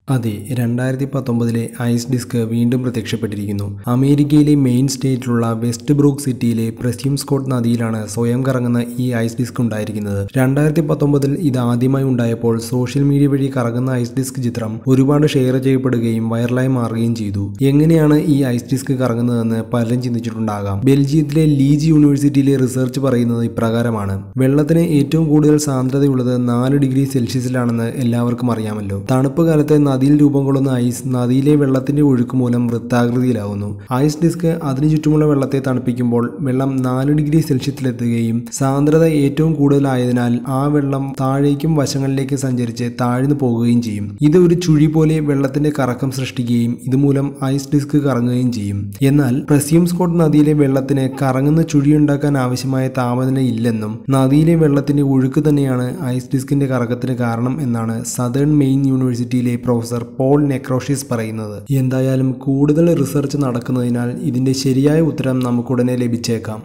അതെ രണ്ടായിരത്തി പത്തൊമ്പതിലെ ഐസ് ഡിസ്ക് വീണ്ടും പ്രത്യക്ഷപ്പെട്ടിരിക്കുന്നു അമേരിക്കയിലെ മെയിൻ സ്റ്റേറ്റിലുള്ള വെസ്റ്റ് ബ്രൂക്ക് സിറ്റിയിലെ പ്രസ്യൂം സ്കോട്ട് നദിയിലാണ് സ്വയം കറങ്ങുന്ന ഈ ഐസ് ഡിസ്ക് ഉണ്ടായിരിക്കുന്നത് രണ്ടായിരത്തി പത്തൊമ്പതിൽ ഇത് ആദ്യമായി ഉണ്ടായപ്പോൾ സോഷ്യൽ മീഡിയ വഴി കറങ്ങുന്ന ഐസ് ഡിസ്ക് ചിത്രം ഒരുപാട് ഷെയർ ചെയ്യപ്പെടുകയും വൈറലായി മാറുകയും ചെയ്തു എങ്ങനെയാണ് ഈ ഐസ് ഡിസ്ക് കറങ്ങുന്നതെന്ന് പലരും ചിന്തിച്ചിട്ടുണ്ടാകാം ബെൽജിയത്തിലെ ലീജ് യൂണിവേഴ്സിറ്റിയിലെ റിസർച്ച് പറയുന്നത് ഇപ്രകാരമാണ് വെള്ളത്തിന് ഏറ്റവും കൂടുതൽ സാന്ദ്രതയുള്ളത് നാല് ഡിഗ്രി സെൽഷ്യസിലാണെന്ന് എല്ലാവർക്കും അറിയാമല്ലോ തണുപ്പ് കാലത്ത് നദിയിൽ രൂപം കൊള്ളുന്ന ഐസ് നദിയിലെ വെള്ളത്തിന്റെ ഒഴുക്ക് മൂലം വൃത്താകൃതിയിലാവുന്നു ഐസ് ഡിസ്ക് അതിനു ചുറ്റുമുള്ള വെള്ളത്തെ തണുപ്പിക്കുമ്പോൾ വെള്ളം നാല് ഡിഗ്രി സെൽഷ്യസിലെത്തുകയും സാന്ദ്രത ഏറ്റവും കൂടുതലായതിനാൽ ആ വെള്ളം താഴേക്കും വശങ്ങളിലേക്ക് സഞ്ചരിച്ച് താഴ്ന്നു പോകുകയും ചെയ്യും ഇത് ഒരു ചുഴി പോലെ വെള്ളത്തിന്റെ കറക്കം സൃഷ്ടിക്കുകയും ഇതുമൂലം ഐസ് ഡിസ്ക് കറങ്ങുകയും ചെയ്യും എന്നാൽ പ്രസ്യൂം സ്കോട്ട് നദിയിലെ വെള്ളത്തിന് കറങ്ങുന്ന ചുഴിയുണ്ടാക്കാൻ ആവശ്യമായ താപനില ഇല്ലെന്നും നദിയിലെ വെള്ളത്തിന്റെ ഒഴുക്ക് തന്നെയാണ് ഐസ് ഡിസ്കിന്റെ കറക്കത്തിന് കാരണം എന്നാണ് സദേൺ മെയിൻ യൂണിവേഴ്സിറ്റിയിലെ പ്രൊഫസർ പോൾ നെക്രോഷിസ് പറയുന്നത് എന്തായാലും കൂടുതൽ റിസർച്ച് നടക്കുന്നതിനാൽ ഇതിന്റെ ശരിയായ ഉത്തരം നമുക്കുടനെ ലഭിച്ചേക്കാം